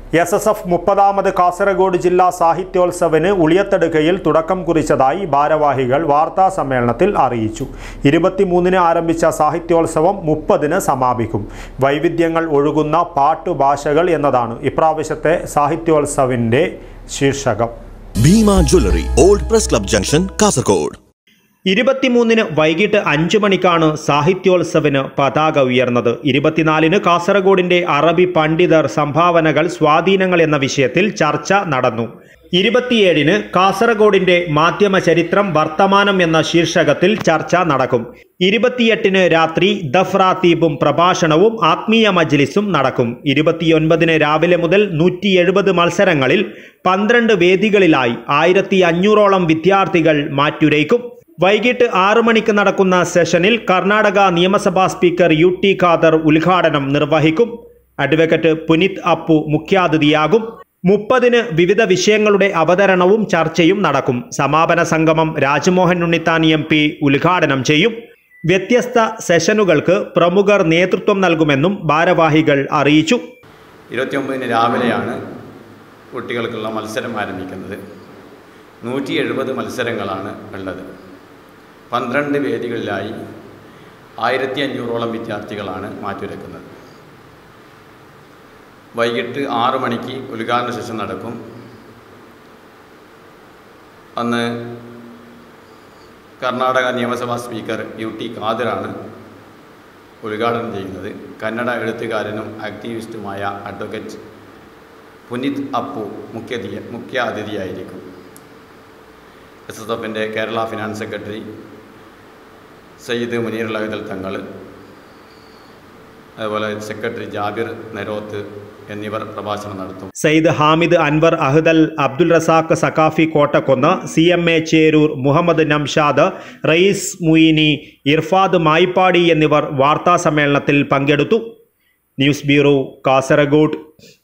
S S F മുപ്പതാമത് കാസർഗോഡ് ജില്ലാ സാഹിത്യോത്സവിന് ഉളിയത്തടുക്കയിൽ തുടക്കം കുറിച്ചതായി ഭാരവാഹികൾ വാർത്താ സമ്മേളനത്തിൽ അറിയിച്ചു ഇരുപത്തിമൂന്നിന് ആരംഭിച്ച സാഹിത്യോത്സവം മുപ്പതിന് സമാപിക്കും വൈവിധ്യങ്ങൾ ഒഴുകുന്ന പാട്ടുഭാഷകൾ എന്നതാണ് ഇപ്രാവശ്യത്തെ സാഹിത്യോത്സവിൻ്റെ ശീർഷകം Bhima jewellery old press club junction Kasaragod ഇരുപത്തിമൂന്നിന് വൈകിട്ട് അഞ്ചു മണിക്കാണ് സാഹിത്യോത്സവിന് പതാക ഉയർന്നത് ഇരുപത്തിനാലിന് കാസർഗോഡിന്റെ അറബി പണ്ഡിതർ സംഭാവനകൾ സ്വാധീനങ്ങൾ എന്ന വിഷയത്തിൽ ചർച്ച നടന്നു ഇരുപത്തിയേഴിന് കാസർഗോഡിന്റെ മാധ്യമ ചരിത്രം വർത്തമാനം എന്ന ശീർഷകത്തിൽ ചർച്ച നടക്കും ഇരുപത്തിയെട്ടിന് രാത്രി ദഫ്രാത്തീബും പ്രഭാഷണവും ആത്മീയ മജ്ലിസും നടക്കും ഇരുപത്തിയൊൻപതിന് രാവിലെ മുതൽ നൂറ്റി എഴുപത് മത്സരങ്ങളിൽ പന്ത്രണ്ട് വേദികളിലായി ആയിരത്തി അഞ്ഞൂറോളം വിദ്യാർത്ഥികൾ മാറ്റുരയ്ക്കും വൈകിട്ട് ആറു മണിക്ക് നടക്കുന്ന സെഷനിൽ കർണാടക നിയമസഭാ സ്പീക്കർ യു ടി ഖാദർ ഉദ്ഘാടനം നിർവഹിക്കും അഡ്വക്കേറ്റ് പുനിത് അപ്പു മുഖ്യാതിഥിയാകും മുപ്പതിന് വിവിധ വിഷയങ്ങളുടെ അവതരണവും ചർച്ചയും നടക്കും സമാപന സംഗമം രാജ്മോഹൻ ഉണ്ണിത്താൻ എം പി ഉദ്ഘാടനം ചെയ്യും വ്യത്യസ്ത സെഷനുകൾക്ക് പ്രമുഖർ നേതൃത്വം നൽകുമെന്നും ഭാരവാഹികൾ അറിയിച്ചു ഇരുപത്തിയൊമ്പതിന് രാവിലെയാണ് കുട്ടികൾക്കുള്ള മത്സരം ആരംഭിക്കുന്നത് നൂറ്റി എഴുപത് മത്സരങ്ങളാണ് ഉള്ളത് പന്ത്രണ്ട് വേദികളിലായി ആയിരത്തി അഞ്ഞൂറോളം വിദ്യാർത്ഥികളാണ് മാറ്റുരക്കുന്നത് വൈകിട്ട് ആറ് മണിക്ക് ഉദ്ഘാടന സെഷൻ നടക്കും അന്ന് കർണാടക നിയമസഭാ സ്പീക്കർ യു ടി ഖാദിറാണ് ഉദ്ഘാടനം ചെയ്യുന്നത് കന്നഡ എഴുത്തുകാരനും ആക്ടിവിസ്റ്റുമായ അഡ്വക്കേറ്റ് പുനിത് അപ്പു മുഖ്യ മുഖ്യ അതിഥിയായിരിക്കും എസ് എസ് എഫിൻ്റെ കേരള ഫിനാൻസ് സെക്രട്ടറി സയ്യിദ് മുനീർ ലഹിദൽ തങ്ങൾ അതുപോലെ സെക്രട്ടറി ജാബിർ നെരോത്ത് എന്നിവർ പ്രഭാഷണം നടത്തും Sayyid Hamid Anwar Ahdal Abdul Razak Sakhafi Kottakkonnu C M A Cherur Muhammad Namshad Rayees Muini Irfad Mayippady എന്നിവർ വാർത്താ സമ്മേളനത്തിൽ പങ്കെടുത്തു ന്യൂസ് ബ്യൂറോ കാസർഗോഡ്